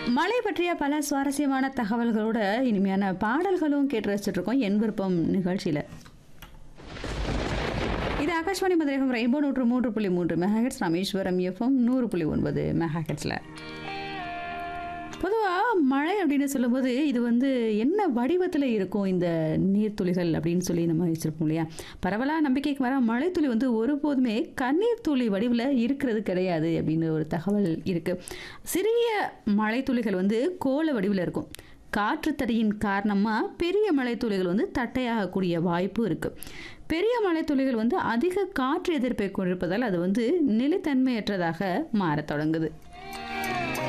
மழை பற்றிய பல சுவாரஸ்யமான தகவல்களோட இனிமையான பாடல்களும் கேட்டு ரசிச்சுட்டு இருக்கோம் என் விருப்பம் நிகழ்ச்சியில் இது ஆகாஷ்வாணி மதுரகம் ரெயின்போ நூற்று மூன்று புள்ளி மூன்று மெகாஹெட்ஸ் ராமேஸ்வரம் எஃப்எம் நூறு புள்ளி ஒன்பது மெகாஹெட்ஸில் பொதுவாக மழை அப்படின்னு சொல்லும்போது இது வந்து என்ன வடிவத்தில் இருக்கும் இந்த நீர்த்துளிகள் அப்படின்னு சொல்லி நம்ம வச்சுருப்போம் இல்லையா பரவலாக நம்பிக்கைக்கு வர மழைத்துளி வந்து ஒருபோதுமே கண்ணீர் துளி வடிவில் இருக்கிறது கிடையாது அப்படின்னு ஒரு தகவல் இருக்குது சிறிய மழைத்துளிகள் வந்து கோல வடிவில் இருக்கும் காற்றுத்தடியின் காரணமாக பெரிய மழைத்துளிகள் வந்து தட்டையாகக்கூடிய வாய்ப்பு இருக்குது பெரிய மழைத்துளிகள் வந்து அதிக காற்று எதிர்ப்பை கொண்டிருப்பதால் அது வந்து நிலைத்தன்மையற்றதாக மாறத் தொடங்குது